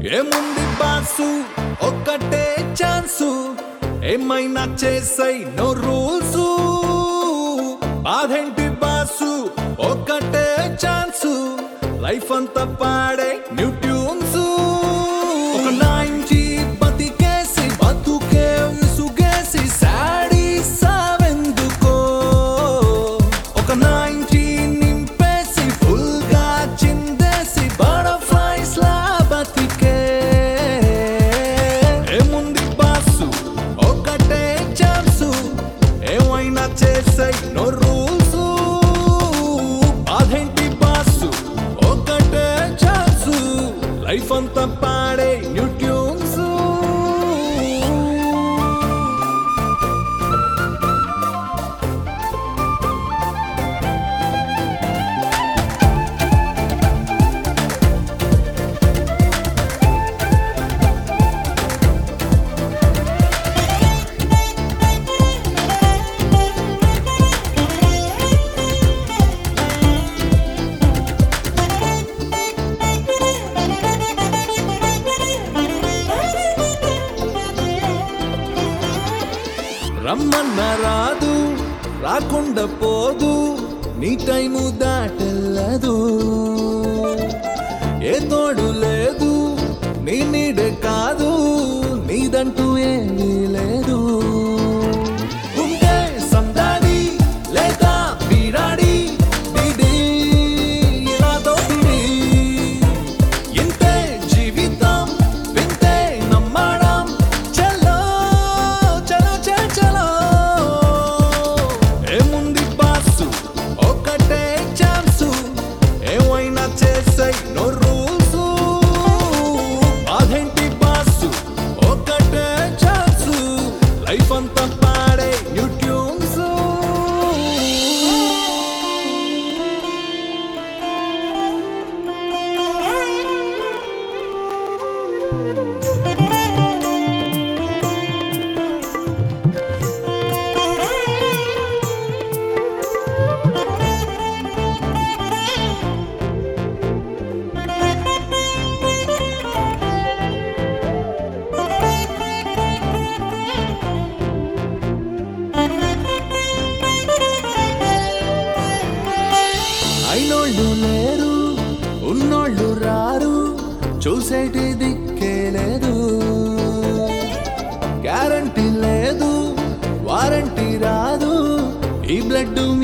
ఏముంది బాసు ఒక్కటే ఛాన్సు ఏమైనా చేసై నో రూల్స్ బాధేంటి బాసు ఒక్కటే ఛాన్సు లైఫ్ అంతా పాడే న్యూ ట్యూన్స్ ఒక నాయించి బతికేసి బతుకే విసుగేసి సాడీ సావెందుకో ఒక నాయించి నింపేసి ఫుల్ గా చిందేసి బటర్ఫ్లైస్ లా బతికే ఏముంది బాసు ఒకటే ఛాన్సు ఏమైనా చేసాయి నో రూల్స్ అదేంటి బాసు ఒకటే ఛాన్సు లైఫ్ అంతా పాడే న్యూ ట్యూన్స్ రమ్మన్న రాదు రాకుండా పోదు నీ టైము దాటెల్లదు ఏ తోడు లేదు నీ నీడే కాదు నీదంటూ ఏమీ లేదు ఉంటే సందాడి లేక వీరాడి డిడి ఇలా దోపిడి ఇంతే జీవితం వింతే నమ్మడం చలో చలో చలో చలో ఏముంది బాసు ఒకటే ఛాన్సు ఏమైనా చేసాయి నో రూల్స్ అదేంటి బాసు ఒకటే ఛాన్సు లైఫ్ అంతా పాడే న్యూ ట్యూన్స్ అయినోళ్ళు లేరు ఉన్నోళ్ళు రారు చూసేటి దిక్కే లేదు గ్యారంటీ లేదు వారంటీ రాదు ఈ బ్లడ్